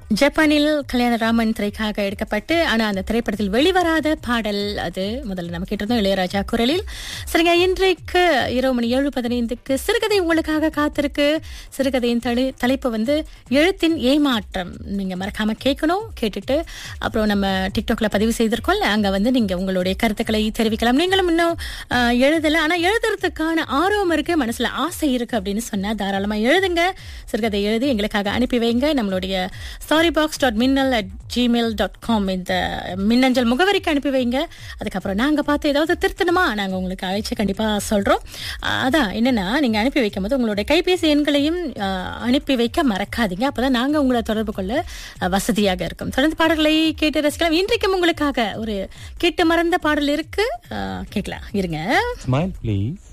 ஜப்பானில் கல்யாணராமன் திரைக்காக எடுக்கப்பட்டு ஆனா அந்த திரைப்படத்தில் வெளிவராத பாடல் அது முதல்ல நம்ம கேட்டிருந்தோம் இளையராஜா குரலில் சரிங்க இன்றைக்கு இரவு மணி ஏழு பதினைந்துக்கு சிறுகதை உங்களுக்காக காத்திருக்கு சிறுகதையின் தலை தலைப்பு வந்து எழுத்தின் ஏமாற்றம் நீங்க மறக்காம கேட்கணும் கேட்டுட்டு அப்புறம் நம்ம டிக்டாக்ல பதிவு செய்திருக்கோம்ல அங்க வந்து நீங்க உங்களுடைய கருத்துக்களை தெரிவிக்கலாம் நீங்களும் இன்னும் ஆஹ், எழுதல ஆனா எழுதுறதுக்கான ஆர்வம் இருக்கு மனசுல ஆசை இருக்கு அப்படின்னு சொன்னா தாராளமா எழுதுங்க சிறுகதை எழுதி எங்களுக்காக அனுப்பி வைங்க நம்மளுடைய story box dot Minnal at Gmail dot com இந்த மின்னஞ்சல் முகவரிக்கு அனுப்பி வைங்க அதுக்கப்புறம் நாங்க பார்த்து ஏதாவது திருத்தணுமா நாங்க உங்களுக்கு அழைச்சு கண்டிப்பா சொல்றோம் ஆஹ், அதான் என்னன்னா நீங்க அனுப்பி வைக்கும் போது உங்களுடைய கைபேசி எண்களையும் ஆஹ், அனுப்பி வைக்க மறக்காதீங்க அப்பதான் நாங்க உங்களை தொடர்பு கொள்ள ஆஹ், வசதியாக இருக்கும் தொடர்ந்து பாடல்களை கேட்டு ரசிக்கலாம் இன்றைக்கும் உங்களுக்காக ஒரு கேட்டு மறந்த பாடல் இருக்கு ஆஹ், கேட்கலாம் இருங்க Smile, please.